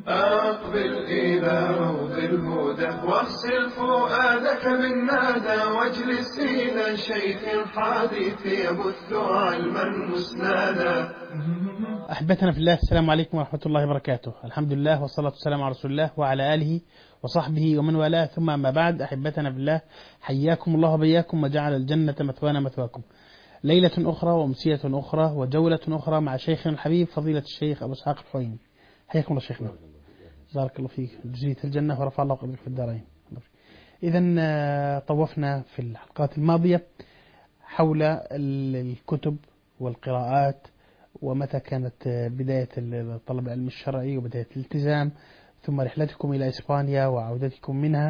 أقبل إلى روض الهدى واغسل فؤادك بالنادى واجلس إلى شيخ الحديث يبث علما مسنادا أحبتنا في الله السلام عليكم ورحمة الله وبركاته الحمد لله والصلاة والسلام على رسول الله وعلى آله وصحبه ومن والاه ثم أما بعد أحبتنا في الله حياكم الله وبياكم وجعل الجنة مثوانا مثواكم ليلة أخرى وأمسية أخرى وجولة أخرى مع شيخنا الحبيب فضيلة الشيخ أبو إسحاق الحويني حياكم الله شيخنا بارك الله فيك جزيت الجنة ورفع الله قدرك في الدارين إذا طوفنا في الحلقات الماضية حول الكتب والقراءات ومتى كانت بداية طلب العلم الشرعي وبداية الالتزام ثم رحلتكم إلى إسبانيا وعودتكم منها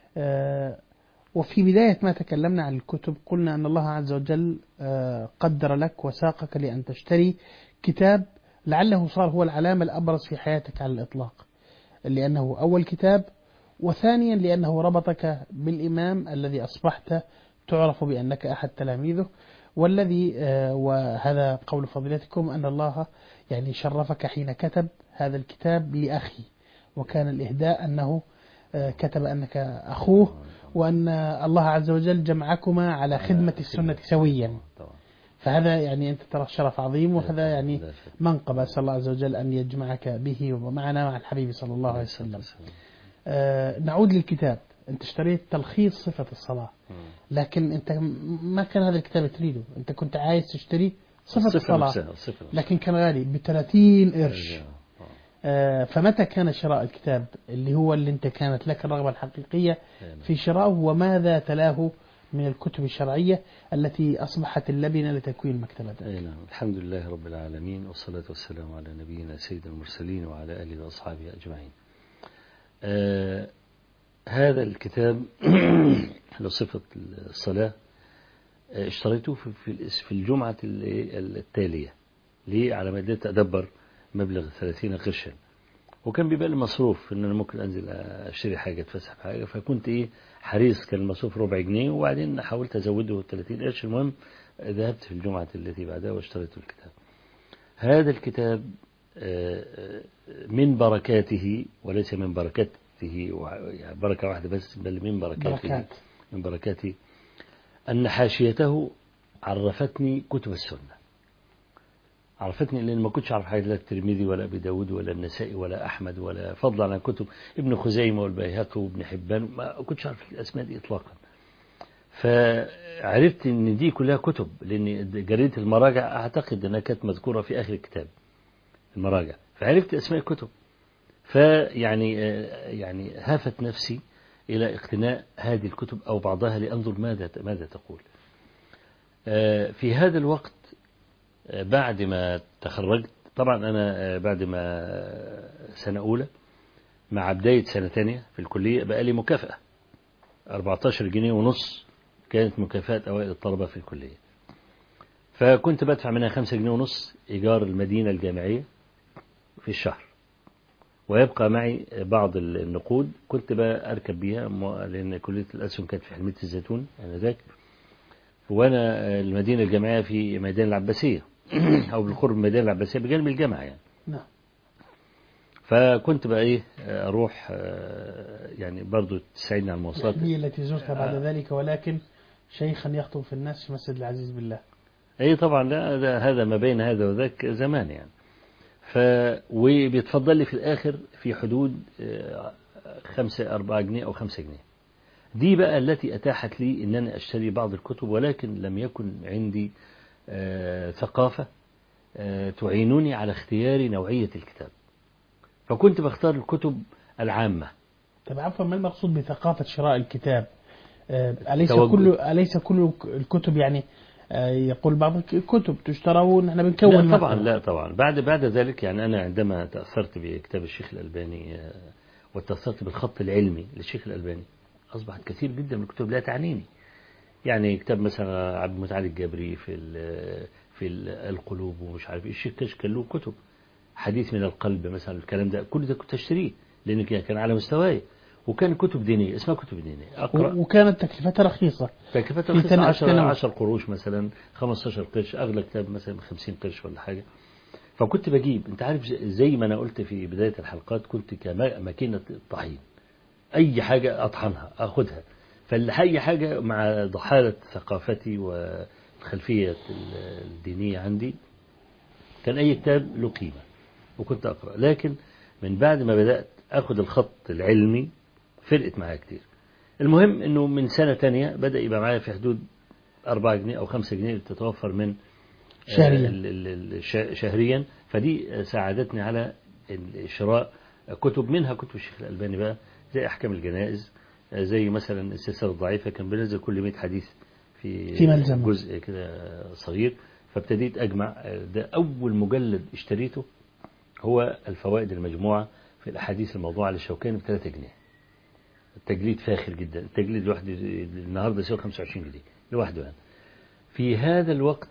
وفي بداية ما تكلمنا عن الكتب قلنا أن الله عز وجل قدر لك وساقك لأن تشتري كتاب لعله صار هو العلامة الأبرز في حياتك على الإطلاق لأنه أول كتاب وثانيا لأنه ربطك بالإمام الذي أصبحت تعرف بأنك أحد تلاميذه والذي وهذا قول فضيلتكم أن الله يعني شرفك حين كتب هذا الكتاب لأخي وكان الإهداء أنه كتب أنك أخوه وأن الله عز وجل جمعكما على خدمة السنة سويا فهذا يعني أنت ترى شرف عظيم وهذا يعني منقبة أسأل الله عز وجل أن يجمعك به ومعنا مع الحبيب صلى الله عليه وسلم آه نعود للكتاب أنت اشتريت تلخيص صفة الصلاة لكن أنت ما كان هذا الكتاب تريده أنت كنت عايز تشتري صفة الصلاة لكن كان غالي ب 30 قرش آه فمتى كان شراء الكتاب اللي هو اللي أنت كانت لك الرغبة الحقيقية في شرائه وماذا تلاه من الكتب الشرعية التي أصبحت اللبنة لتكوين مكتبتك أي نعم الحمد لله رب العالمين والصلاة والسلام على نبينا سيد المرسلين وعلى آله وأصحابه أجمعين آه هذا الكتاب لصفة الصلاة آه اشتريته في, في, في الجمعة التالية ليه على ما أدبر مبلغ 30 قرشا وكان بيبقى لي مصروف ان انا ممكن انزل اشتري حاجه اتفسح حاجه فكنت ايه حريص كان المصروف ربع جنيه وبعدين حاولت ازوده 30 قرش المهم ذهبت في الجمعه التي بعدها واشتريت الكتاب هذا الكتاب من بركاته وليس من بركاته يعني بركه واحده بس بل من بركاته بركات. من بركاته ان حاشيته عرفتني كتب السنه عرفتني لان ما كنتش اعرف حاجه لا الترمذي ولا ابي داود ولا النسائي ولا احمد ولا فضلا عن كتب ابن خزيمه والبيهقي وابن حبان ما كنتش اعرف الاسماء دي اطلاقا فعرفت ان دي كلها كتب لان جريده المراجع اعتقد انها كانت مذكوره في اخر الكتاب المراجع فعرفت اسماء الكتب فيعني يعني هافت نفسي الى اقتناء هذه الكتب او بعضها لانظر ماذا ماذا تقول في هذا الوقت بعد ما تخرجت طبعا أنا بعد ما سنة أولى مع بداية سنة تانية في الكلية بقى لي مكافأة 14 جنيه ونص كانت مكافأة أوائل الطلبة في الكلية فكنت بدفع منها 5 جنيه ونص إيجار المدينة الجامعية في الشهر ويبقى معي بعض النقود كنت بقى أركب بيها لأن كلية الأسهم كانت في حلمية الزيتون آنذاك وأنا المدينة الجامعية في ميدان العباسية أو بالقرب من المدينة العباسية بجانب الجامعة يعني نعم فكنت بقى إيه أروح يعني برضو تساعدني على المواصلات هي التي زرتها بعد ذلك ولكن شيخا يخطب في الناس في مسجد العزيز بالله أي طبعا لا ده هذا ما بين هذا وذاك زمان يعني ف وبيتفضل لي في الآخر في حدود خمسة أربعة جنيه أو خمسة جنيه دي بقى التي أتاحت لي أن أنا أشتري بعض الكتب ولكن لم يكن عندي آه ثقافة آه تعينني على اختيار نوعية الكتاب فكنت بختار الكتب العامة طب عفوا ما المقصود بثقافة شراء الكتاب آه أليس كل أليس كل الكتب يعني يقول بعض الكتب تشترى ونحن بنكون لا طبعا لا طبعا بعد بعد ذلك يعني أنا عندما تأثرت بكتاب الشيخ الألباني وتأثرت بالخط العلمي للشيخ الألباني أصبحت كثير جدا من الكتب لا تعنيني يعني كتاب مثلا عبد المتعال الجبري في ال في ال القلوب ومش عارف ايه الشيخ كاش كان له كتب حديث من القلب مثلا الكلام ده كل ده كنت اشتريه لان كان على مستواي وكان كتب دينيه اسمها كتب دينيه اقرا وكانت تكلفتها رخيصه تكلفتها رخيصه 10 10 قروش مثلا 15 قرش اغلى كتاب مثلا ب 50 قرش ولا حاجه فكنت بجيب انت عارف ز- زي ما انا قلت في بدايه الحلقات كنت كماكينه الطحين اي حاجه اطحنها اخدها فاي حاجه مع ضحاله ثقافتي والخلفيه ال- الدينيه عندي كان اي كتاب له قيمه وكنت اقرا لكن من بعد ما بدات اخد الخط العلمي فرقت معايا كتير المهم انه من سنه تانية بدا يبقى معايا في حدود 4 جنيه او 5 جنيه بتتوفر من شهرياً. ال- ال- ال- شا- شهريا فدي ساعدتني على ال- شراء كتب منها كتب الشيخ الألباني بقى زي أحكام الجنائز زي مثلا السلسلة الضعيفة كان بينزل كل 100 حديث في في ملزمة. جزء كده صغير فابتديت أجمع ده أول مجلد اشتريته هو الفوائد المجموعة في الأحاديث الموضوعة للشوكاني ب 3 جنيه التجليد فاخر جدا التجليد لوحده النهارده يساوي 25 جنيه لوحده يعني في هذا الوقت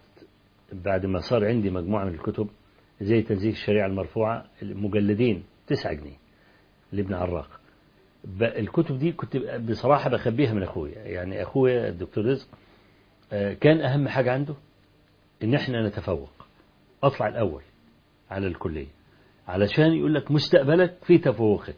بعد ما صار عندي مجموعة من الكتب زي تنزيل الشريعة المرفوعة المجلدين 9 جنيه لابن عراق ب- الكتب دي كنت بصراحة بخبيها من أخويا يعني أخويا الدكتور رزق آه، كان أهم حاجة عنده إن إحنا نتفوق أطلع الأول على الكلية علشان يقول لك مستقبلك في تفوقك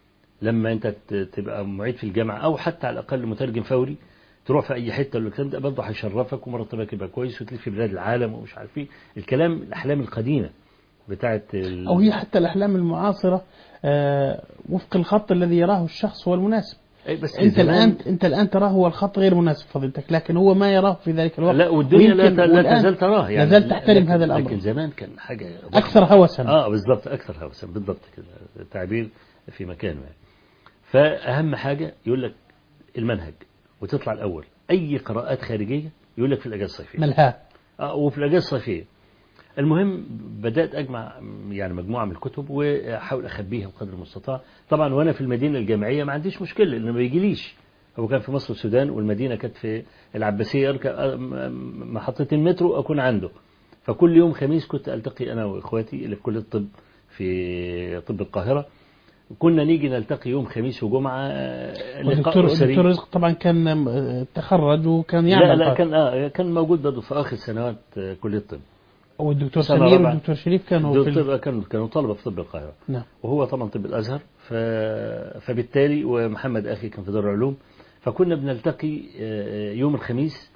لما أنت ت- تبقى معيد في الجامعة أو حتى على الأقل مترجم فوري تروح في أي حتة الكلام ده برضه هيشرفك ومرتبك يبقى كويس وتلف في بلاد العالم ومش عارف إيه الكلام الأحلام القديمة بتاعت ال... أو هي حتى الأحلام المعاصرة آه، وفق الخط الذي يراه الشخص هو المناسب أي بس أنت زمان- الآن أنت الآن تراه هو الخط غير مناسب فضيلتك لكن هو ما يراه في ذلك الوقت لا والدنيا لا, ويمكن ت- لا والآن تزال تراه يعني لا زال تحترم لكن هذا الأمر لكن زمان كان حاجة أكثر هوسا اه بالضبط اكثر هوسا بالضبط كده التعبير في مكانه يعني فاهم حاجه يقول لك المنهج وتطلع الاول اي قراءات خارجيه يقول لك في الاجازه الصيفيه ملهاه اه وفي الاجازه الصيفيه المهم بدات اجمع يعني مجموعه من الكتب واحاول اخبيها بقدر المستطاع طبعا وانا في المدينه الجامعيه ما عنديش مشكله لانه ما بيجيليش هو كان في مصر والسودان والمدينه كانت في العباسيه اركب آه، م- محطتين مترو اكون عنده فكل يوم خميس كنت التقي انا واخواتي اللي في كليه الطب في طب القاهره كنا نيجي نلتقي يوم خميس وجمعه آه، لقاء والدكتور اسري الدكتور رزق طبعا كان آه، تخرج وكان لا يعمل لا طبعاً. كان اه كان موجود برضه في اخر سنوات آه، كليه الطب والدكتور سنة سمير رابعة. والدكتور شريف كانوا دول في ال- طب كانوا كانوا طلبه في طب القاهره نعم وهو طبعا طب الازهر ف... فبالتالي ومحمد اخي كان في دار العلوم فكنا بنلتقي آه، يوم الخميس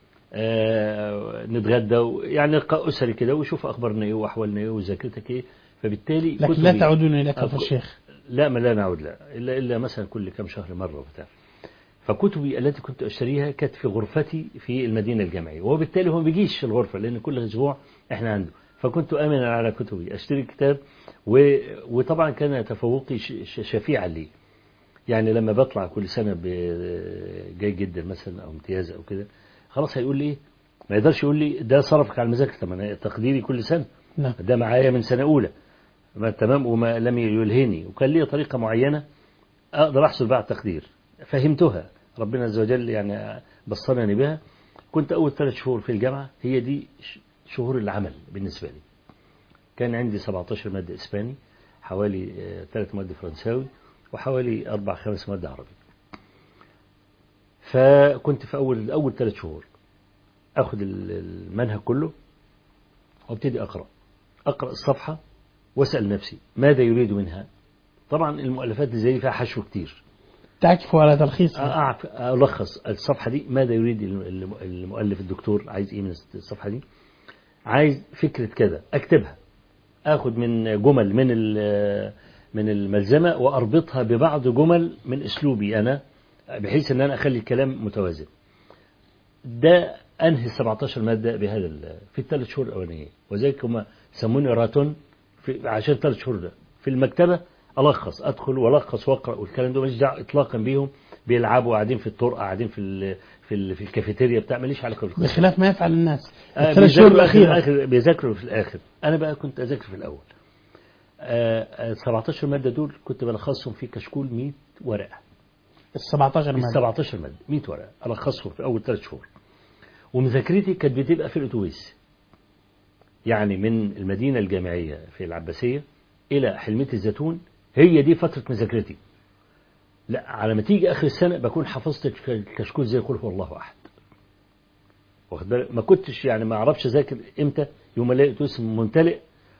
آه، نتغدى و- يعني لقاء اسري كده وشوف اخبارنا ايه واحوالنا ايه وذاكرتك ايه فبالتالي لكن لا كتبي- تعودون إلى آه، كفر الشيخ لا ما لا نعود لا إلا, إلا مثلا كل كم شهر مرة وبتاع فكتبي التي كنت أشتريها كانت في غرفتي في المدينة الجامعية وبالتالي هو ما بيجيش الغرفة لأن كل أسبوع إحنا عنده فكنت آمنا على كتبي أشتري كتاب و... وطبعا كان تفوقي ش... ش... شفيعا لي يعني لما بطلع كل سنة ب... جيد جدا مثلا أو امتياز أو كده خلاص هيقول لي إيه ما يقدرش يقول لي ده صرفك على المذاكرة طب أنا تقديري كل سنة نعم ده معايا من سنة أولى ما تمام وما لم يلهني وكان لي طريقة معينة أقدر أحصل بها على التقدير فهمتها ربنا عز وجل يعني بصرني بها كنت أول ثلاث شهور في الجامعة هي دي ش- شهور العمل بالنسبة لي كان عندي 17 مادة إسباني حوالي آه، ثلاث مواد فرنساوي وحوالي أربع خمس مواد عربي فكنت في أول أول ثلاث شهور أخذ ال- المنهج كله وابتدي أقرأ أقرأ الصفحة وأسأل نفسي ماذا يريد منها طبعا المؤلفات اللي زي دي فيها حشو كتير تعكف على تلخيص أعرف ألخص الصفحة دي ماذا يريد الم- المؤلف الدكتور عايز إيه من الصفحة دي عايز فكرة كذا أكتبها أخذ من جمل من ال- من الملزمة وأربطها ببعض جمل من أسلوبي أنا بحيث أن أنا أخلي الكلام متوازن ده أنهي 17 مادة بهذا ال- في الثلاث شهور الأولانية وذلك هم سموني راتون في عشان ثلاث شهور ده في المكتبة ألخص أدخل وألخص وأقرأ والكلام ده ماليش دعوة إطلاقا بيهم بيلعبوا قاعدين في الطرقة قاعدين في ال في, ال في الكافيتيريا بتاع ماليش علاقة بالقصة بخلاف ما يفعل الناس آه، الثلاث شهور بيذاكروا في الأخيرة الآخر بيذاكروا في الآخر أنا بقى كنت أذاكر في الأول آه، آه، 17 مادة دول كنت بلخصهم في كشكول 100 ورقة ال 17 ال مادة 17 مادة 100 ورقة ألخصهم في أول ثلاث شهور ومذاكرتي كانت بتبقى في الأتوبيس يعني من المدينة الجامعية في العباسية إلى حلمية الزيتون هي دي فترة مذاكرتي لا على ما تيجي آخر السنة بكون حفظت الكشكول زي قل هو الله أحد واخد بالك ما كنتش يعني ما أعرفش أذاكر إمتى يوم ما ألاقي أتوبيس ممتلئ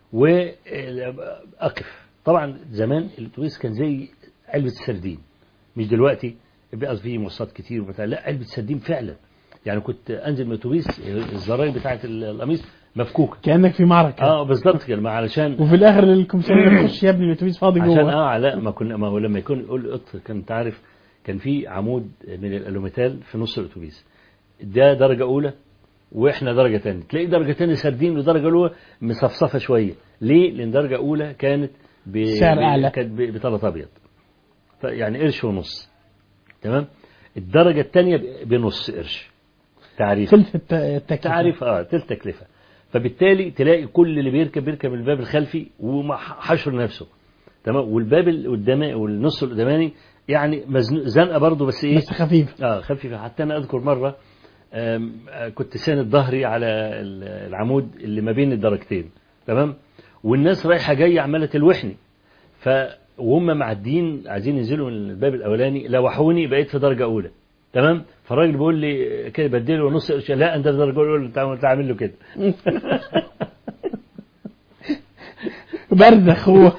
وأقف طبعا زمان الأتوبيس كان زي علبة السردين مش دلوقتي بقى فيه مواصلات كتير وبتاع لا علبة سردين فعلا يعني كنت أنزل من الأتوبيس الزراير بتاعة القميص مفكوكة كانك في معركه اه بالظبط كده ما علشان وفي الاخر الكمساريه تخش يا ابني الاتوبيس فاضي عشان جوه اه لا ما كنا ما هو لما يكون يقول قط كان تعرف كان في عمود من الالوميتال في نص الاتوبيس ده درجه اولى واحنا درجه ثانيه تلاقي درجه ثانيه سردين ودرجه اولى مصفصفه شويه ليه لان درجه اولى كانت ب... سعر ب- أعلى. كانت ب- بثلاث ابيض ف- يعني قرش ونص تمام الدرجه الثانيه بنص قرش تعريف ثلث الت- التكلفه تعرف اه تلت تكلفة فبالتالي تلاقي كل اللي بيركب بيركب من الباب الخلفي وحشر نفسه تمام والباب القدامي والنص القداماني يعني مزنوق زنقه برضه بس ايه بس خفيف اه خفيفه حتى انا اذكر مره آم، آه، كنت ساند ظهري على ال- العمود اللي ما بين الدرجتين تمام والناس رايحه جايه عماله تلوحني ف وهم معديين عايزين ينزلوا من الباب الاولاني لوحوني بقيت في درجه اولى تمام فالراجل بيقول لي كده بديله نص قرش لا انت في درجه اولى انت عامل- تعمل له كده برزخ هو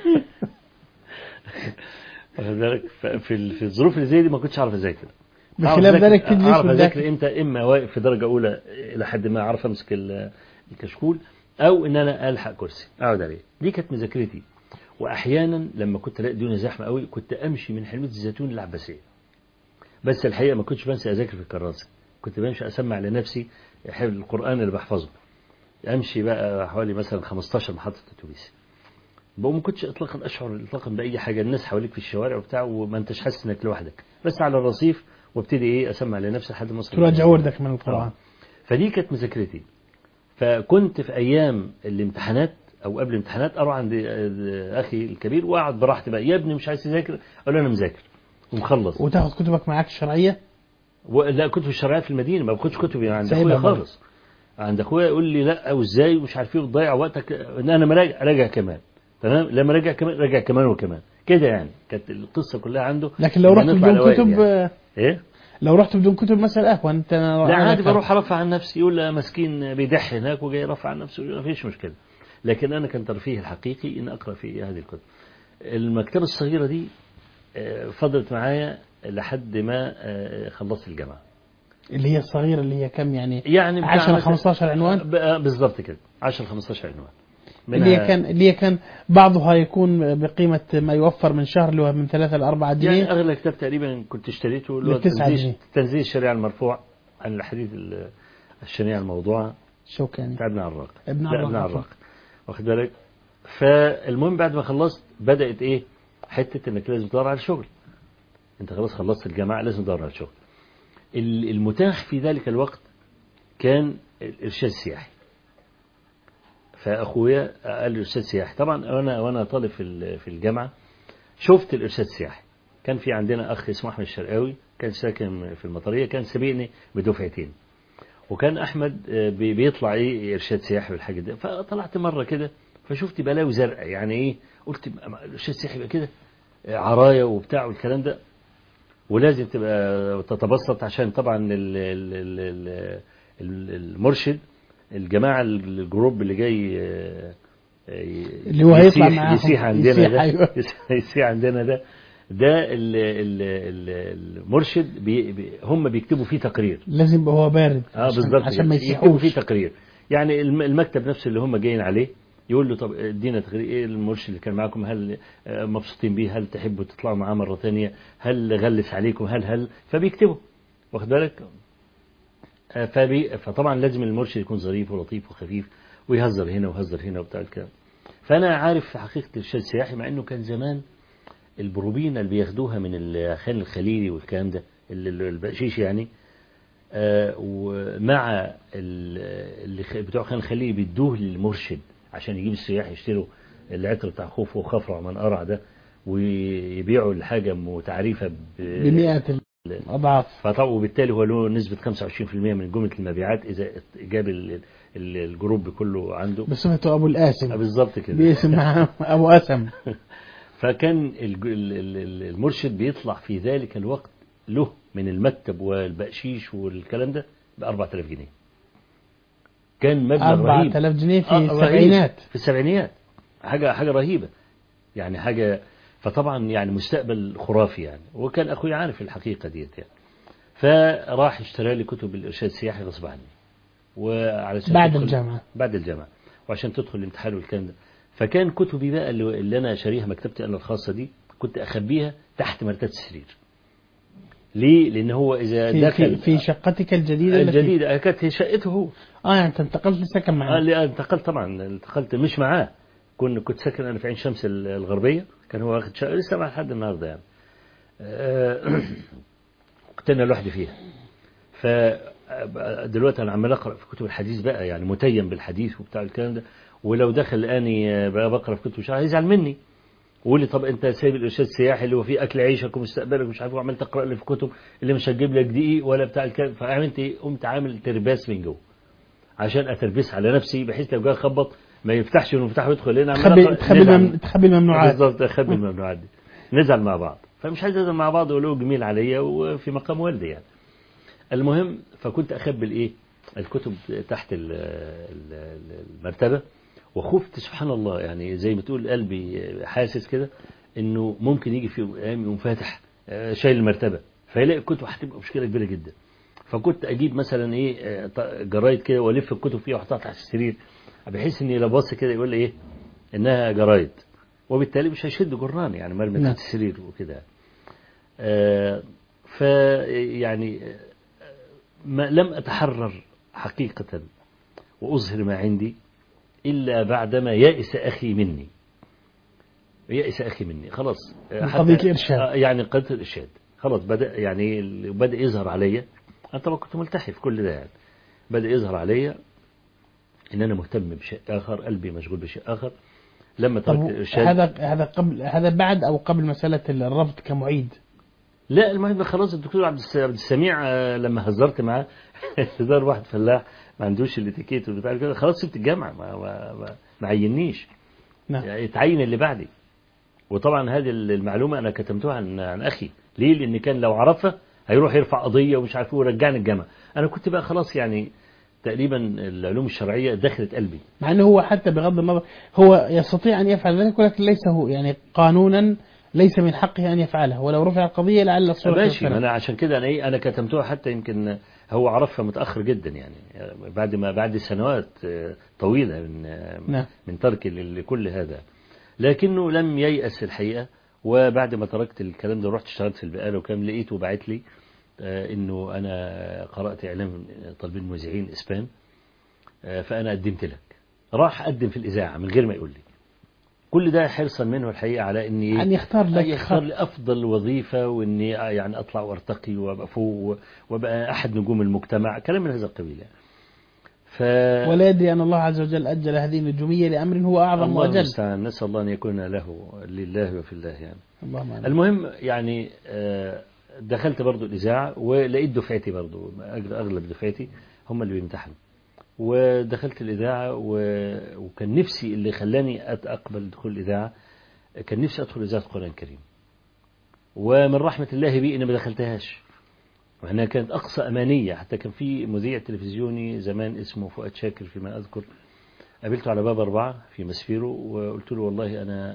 واخد بالك في ال- في الظروف اللي زي دي ما كنتش اعرف اذاكر بخلاف أعرف أذاكر- ذلك تجلس اعرف اذاكر وتذاكر امتى اما واقف في درجه اولى الى حد ما اعرف امسك ال- الكشكول او ان انا الحق كرسي اقعد عليه دي كانت مذاكرتي واحيانا لما كنت الاقي الدنيا زحمه قوي كنت امشي من حلميه الزيتون للعباسيه بس الحقيقه ما كنتش بنسى اذاكر في الكراسه كنت بمشي اسمع لنفسي حفظ القران اللي بحفظه امشي بقى حوالي مثلا 15 محطه اتوبيس بقى ما كنتش اطلاقا اشعر اطلاقا باي حاجه الناس حواليك في الشوارع وبتاع وما انتش حاسس انك لوحدك بس على الرصيف وابتدي ايه اسمع لنفسي لحد ما اوصل تراجع وردك من القران آه. فدي كانت مذاكرتي فكنت في ايام الامتحانات او قبل الامتحانات اروح عند آه، اخي الكبير واقعد براحتي بقى يا ابني مش عايز تذاكر اقول له انا مذاكر ومخلص وتاخذ كتبك معاك الشرعيه و- لا كتب الشرعيه في المدينه ما باخدش كتبي عند سايبها اخويا بره. خالص عند اخويا يقول لي لا وازاي ومش عارف ايه وتضيع وقتك ان انا مراجع راجع كمان تمام لما راجع كمان راجع كمان وكمان كده يعني كانت القصه كلها عنده لكن لو إن رحت نطلع بدون الأوائل كتب يعني. آه، ايه لو رحت بدون كتب مثلا اهون انت لا عادي بروح ارفع عن نفسي يقول لا مسكين بيدح هناك وجاي يرفع عن نفسه ما فيش مشكله لكن انا كان ترفيهي الحقيقي ان اقرا في هذه الكتب المكتبه الصغيره دي آه، فضلت معايا لحد ما آه، خلصت الجامعه اللي هي الصغيره اللي هي كم يعني يعني بتاع 10 مثلا- 15 عنوان ب- آه، بالظبط كده 10 15 عنوان اللي هي منها- كان اللي هي كان بعضها يكون بقيمه ما يوفر من شهر اللي هو من 3 ل 4 يعني جنيه اغلى كتاب تقريبا كنت اشتريته اللي هو بتسعة تنزيل جنيه. تنزيل الشريعه المرفوع عن الحديث ال- الشريعه الموضوعه شوكاني بتاع ابن عراق ابن لا عراق ابن عفوا. عراق واخد بالك فالمهم بعد ما خلصت بدات ايه حته انك لازم تدور على شغل انت خلاص خلصت الجامعه لازم تدور على شغل ال- المتاح في ذلك الوقت كان الارشاد السياحي فاخويا قال لي ارشاد سياحي طبعا وانا وانا طالب في ال- في الجامعه شفت الارشاد السياحي كان في عندنا اخ اسمه احمد الشرقاوي كان ساكن في المطريه كان سبقني بدفعتين وكان احمد آه، بي- بيطلع ايه ارشاد سياحي والحاجه دي فطلعت مره كده فشفت بلاوي زرقاء يعني ايه قلت ما- الارشاد السياحي يبقى كده آه، عرايا وبتاع والكلام ده ولازم تبقى تتبسط عشان طبعا ال ال ال ال ال المرشد الجماعه الجروب اللي جاي آه، آه، اللي هو هيطلع يسيح- معاهم. يسيح عندنا يسيح، ده أيوة. يسيح عندنا ده ده ال ال ال المرشد بي بي هم بيكتبوا فيه تقرير لازم يبقى هو بارد اه عشان- بالظبط عشان ما كده. يكتبوا يسيحوش فيه تقرير يعني الم- المكتب نفسه اللي هم جايين عليه يقول له طب ادينا تقرير ايه المرشد اللي كان معاكم هل آه، مبسوطين بيه هل تحبوا تطلعوا معاه مره ثانيه هل غلس عليكم هل هل فبيكتبوا واخد بالك آه، فبي فطبعا لازم المرشد يكون ظريف ولطيف وخفيف ويهزر هنا ويهزر هنا وبتاع الكلام فانا عارف في حقيقه الارشاد السياحي مع انه كان زمان البروبين اللي بياخدوها من الخان الخليلي والكلام ده ال- ال- البقشيش يعني آه، ومع ال- اللي خ- بتوع خان الخليلي بيدوه للمرشد عشان يجيب السياح يشتروا العطر بتاع خوف وخفرع من قرع ده ويبيعوا الحاجة متعريفة ب- بمئة الأضعاف فطبعا وبالتالي هو له نسبة 25% من جملة المبيعات إذا جاب ال- ال- الجروب كله عنده بصفته أبو آه، القاسم بالظبط كده باسم مع أبو أسم فكان الج- ال- ال- ال- المرشد بيطلع في ذلك الوقت له من المكتب والبقشيش والكلام ده ب 4000 جنيه كان مبلغ رهيب 4000 جنيه في آه، رهيب. السبعينات في السبعينات حاجة حاجة رهيبة يعني حاجة فطبعا يعني مستقبل خرافي يعني وكان أخوي عارف الحقيقة ديت يعني فراح اشترى لي كتب الإرشاد السياحي غصب عني وعلشان بعد تدخل- الجامعة بعد الجامعة وعشان تدخل الامتحان والكلام ده فكان كتبي بقى اللي, اللي أنا شاريها مكتبتي أنا الخاصة دي كنت أخبيها تحت مرتبة السرير ليه؟ لأن هو إذا في, دخل في, في شقتك الجديدة التي الجديدة كانت هي شقته هو اه يعني انت انتقلت لسكن آه، معاه اللي انتقلت طبعا انتقلت مش معاه كنت كنت ساكن انا في عين شمس ال- الغربيه كان هو واخد شقه لسه معاه لحد النهارده يعني آه، كنت انا لوحدي فيها ف دلوقتي انا عمال اقرا في كتب الحديث بقى يعني متيم بالحديث وبتاع الكلام ده ولو دخل لقاني آه، بقى بقرا في كتب شرع هيزعل مني ويقول لي طب انت سايب الارشاد السياحي اللي هو فيه اكل عيشك ومستقبلك ومش عارف وعمال تقرا لي في كتب اللي مش هتجيب لك دقيق ولا بتاع الكلام فعملت ايه؟ قمت عامل ترباس من جوه عشان اتربس على نفسي بحيث لو جه خبط ما يفتحش المفتاح ويدخل هنا عمال تخبي أقرأ، تخبي, نزعل. المم... تخبي الممنوعات بالظبط اخبي الممنوعات دي نزعل مع بعض فمش عايز نزعل مع بعض وله جميل عليا وفي مقام والدي يعني المهم فكنت اخبي الايه الكتب تحت ال- ال- المرتبه وخفت سبحان الله يعني زي ما تقول قلبي حاسس كده انه ممكن يجي في يوم من الأيام يقوم فاتح آه، شايل المرتبه فيلاقي الكتب هتبقى مشكله كبيره جدا فكنت اجيب مثلا ايه آه، ط- جرايد كده والف الكتب فيها واحطها تحت السرير بحيث اني لو بص كده يقول لي ايه انها جرايد وبالتالي مش هيشد جران يعني مرمي نعم. تحت السرير وكده آه ف يعني آه، ما لم اتحرر حقيقة واظهر ما عندي الا بعدما يئس اخي مني يئس اخي مني خلاص آه، من حتى- قضية الإرشاد. آه، يعني قضية الارشاد خلاص بدا يعني ال- بدا يظهر عليا انا طبعا كنت ملتحي في كل ده يعني بدا يظهر عليا ان انا مهتم بشيء اخر قلبي مشغول بشيء اخر لما طب تركت الارشاد هذا هذا قبل هذا بعد او قبل مسألة الرفض كمعيد لا المهم خلاص الدكتور عبد الس- عبد السميع آه، لما هزرت معاه هزار واحد فلاح ما عندوش الاتيكيت والبتاع كده خلاص سبت الجامعه ما ما ما, ما عينيش نعم يعني اتعين اللي بعدي وطبعا هذه المعلومه انا كتمتها عن عن اخي ليه لان كان لو عرفها هيروح يرفع قضيه ومش عارف ايه ويرجعني الجامعه انا كنت بقى خلاص يعني تقريبا العلوم الشرعيه دخلت قلبي مع انه هو حتى بغض النظر هو يستطيع ان يفعل ذلك ولكن ليس هو يعني قانونا ليس من حقه ان يفعله ولو رفع القضية لعل الصورة ماشي ما تختلف. انا عشان كده انا ايه انا كتمتها حتى يمكن هو عرفها متاخر جدا يعني بعد ما بعد سنوات آه، طويله من آه، نعم. من تركي لل- لكل هذا لكنه لم ييأس الحقيقه وبعد ما تركت الكلام ده رحت اشتغلت في البقاله وكان لقيته باعت لي آه، انه انا قرات اعلام طالبين مذيعين اسبان آه، فانا قدمت لك راح اقدم في الاذاعه من غير ما يقول لي كل ده حرصا منه الحقيقه على اني أن يختار لك يختار خط. لي افضل وظيفه واني يعني اطلع وارتقي وابقى فوق وابقى احد نجوم المجتمع كلام من هذا القبيل يعني. ف ولا يدري أن الله عز وجل أجل هذه النجومية لأمر هو أعظم الله وأجل المستعان نسال الله ان يكون له لله وفي الله يعني اللهم آمين. المهم يعني آه، دخلت برضو الإذاعة ولقيت دفعتي برضو أغل- أغلب دفعتي هم اللي بيمتحنوا ودخلت الإذاعة و- وكان نفسي اللي خلاني أت- أقبل دخول الإذاعة كان نفسي أدخل إذاعة القرآن الكريم ومن رحمة الله بي إني ما دخلتهاش وأنها كانت أقصى أمانية حتى كان في مذيع تلفزيوني زمان اسمه فؤاد شاكر فيما أذكر قابلته على باب أربعة في مسفيرو وقلت له والله أنا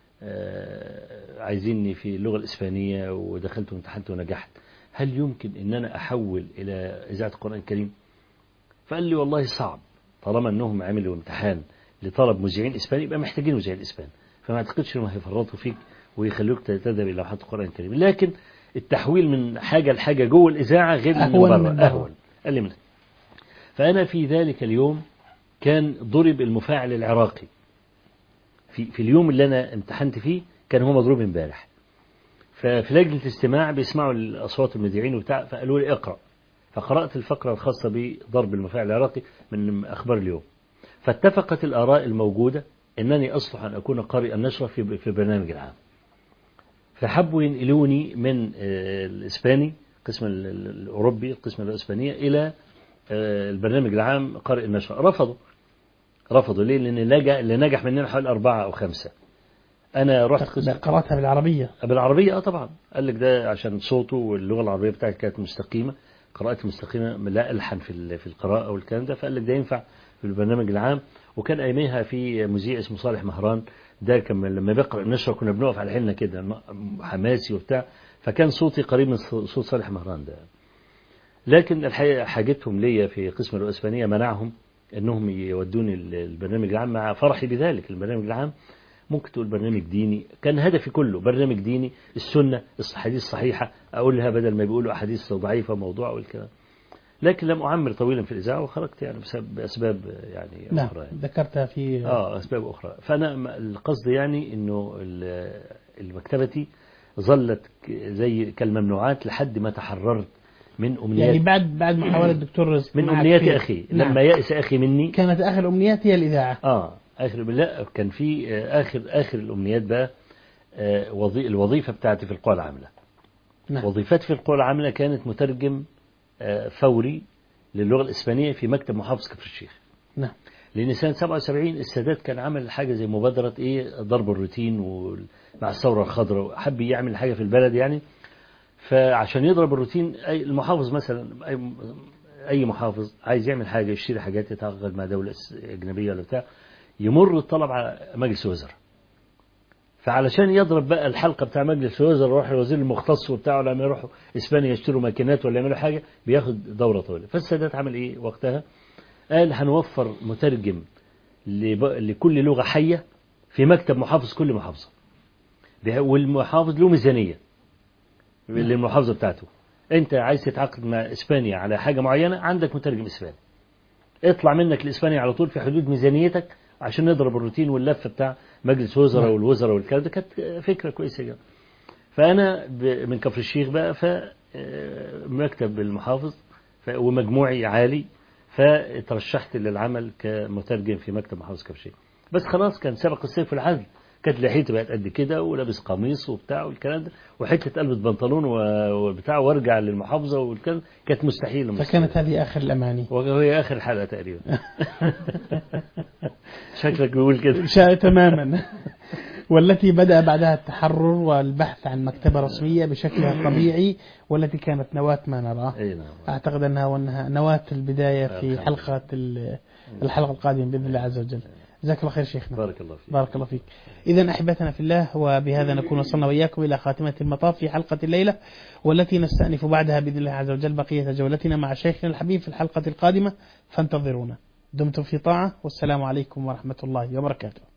آه، عايزيني في اللغة الإسبانية ودخلت وامتحنت ونجحت هل يمكن أن أنا أحول إلى إذاعة القرآن الكريم فقال لي والله صعب طالما أنهم عملوا امتحان لطلب مذيعين إسبان يبقى محتاجين مذيعين إسبان فما أعتقدش أنهم هيفرطوا فيك ويخلوك تذهب إلى لوحات القرآن الكريم لكن التحويل من حاجة لحاجة جوه الإذاعة غير من أهون بره من بره. أهون قال لي من فأنا في ذلك اليوم كان ضرب المفاعل العراقي في في اليوم اللي انا امتحنت فيه كان هو مضروب امبارح ففي لجنه الاستماع بيسمعوا الاصوات المذيعين وبتاع فقالوا لي اقرا فقرات الفقره الخاصه بضرب المفاعل العراقي من اخبار اليوم فاتفقت الاراء الموجوده انني اصلح ان اكون قارئا نشرا في في البرنامج العام فحبوا ينقلوني من آه، الاسباني القسم ال- ال- الاوروبي القسم الاسبانيه الى آه، البرنامج العام قارئ النشر رفضوا رفضوا ليه؟ لأن اللي نجح, اللي نجح مننا حوالي أربعة أو خمسة أنا رحت قسم قرأتها بالعربية بالعربية أه طبعا قال لك ده عشان صوته واللغة العربية بتاعتي كانت مستقيمة قراءتي مستقيمة لا ألحن في ال- في القراءة والكلام ده فقال لك ده ينفع في البرنامج العام وكان أياميها في مذيع اسمه صالح مهران ده كان لما بيقرأ النشرة كنا بنقف على حيلنا كده حماسي وبتاع فكان صوتي قريب من صوت صالح مهران ده لكن الحقيقة حاجتهم ليا في قسم الإسبانية منعهم أنهم يودوني البرنامج العام مع فرحي بذلك البرنامج العام ممكن تقول برنامج ديني كان هدفي كله برنامج ديني السنة الحديث الصحيحة أقولها بدل ما بيقولوا أحاديث ضعيفة موضوع والكلام لكن لم أعمر طويلا في الإذاعة وخرجت يعني بسبب بأسباب يعني نعم أخرى يعني. ذكرتها في آه أسباب أخرى فأنا القصد يعني إنه المكتبتي ظلت زي كالممنوعات لحد ما تحررت من أمنيات يعني بعد بعد محاولة الدكتور رزق من معك أمنيات فيها. أخي نعم. لما يأس أخي مني كانت آخر أمنيات هي الإذاعة اه اخر لا كان في آه، اخر اخر الامنيات بقى آه، وظي الوظيفه بتاعتي في القوى العامله نعم وظيفتي في القوى العامله كانت مترجم آه، فوري للغه الاسبانيه في مكتب محافظ كفر الشيخ نعم لان سنه 77 السادات كان عمل حاجه زي مبادره ايه ضرب الروتين وال- مع الثوره الخضراء حب يعمل حاجه في البلد يعني فعشان يضرب الروتين اي المحافظ مثلا اي اي محافظ عايز يعمل حاجه يشتري حاجات يتعاقد مع دوله اجنبيه ولا بتاع يمر الطلب على مجلس الوزراء فعلشان يضرب بقى الحلقه بتاع مجلس الوزراء يروح الوزير المختص وبتاعه لما يروحوا اسبانيا يشتروا ماكينات ولا يعملوا حاجه بياخد دوره طويله فالسادات عمل ايه وقتها قال هنوفر مترجم لب- لكل لغه حيه في مكتب محافظ كل محافظه ده- والمحافظ له ميزانيه للمحافظه بتاعته انت عايز تتعاقد مع اسبانيا على حاجه معينه عندك مترجم اسباني اطلع منك لاسبانيا على طول في حدود ميزانيتك عشان نضرب الروتين واللفه بتاع مجلس وزراء نعم. والوزراء والكلام ده كانت فكره كويسه جدا فانا ب- من كفر الشيخ بقى ف آه، مكتب المحافظ ف- ومجموعي عالي فترشحت للعمل كمترجم في مكتب محافظ كفر الشيخ بس خلاص كان سبق السيف والعدل كانت لحيتي بقت قد كده ولابس قميص وبتاع والكلام ده وحته قلبة بنطلون و- وبتاع وارجع للمحافظه والكلام كانت مستحيله فكانت هذه آخر الأماني وهي اخر حلقه تقريبا شكلك بيقول كده شاء تماما والتي بدأ بعدها التحرر والبحث عن مكتبة رسمية بشكلها الطبيعي والتي كانت نواة ما نراه اي نعم أعتقد أنها وأنها نواة البداية في الحمد حلقة ال- الحلقة القادمة بإذن الله عز وجل جزاك الله خير شيخنا بارك الله فيك بارك الله فيك إذا أحبتنا في الله وبهذا نكون وصلنا وإياكم إلى خاتمة المطاف في حلقة الليلة والتي نستأنف بعدها بإذن الله عز وجل بقية جولتنا مع شيخنا الحبيب في الحلقة القادمة فانتظرونا دمتم في طاعة والسلام عليكم ورحمة الله وبركاته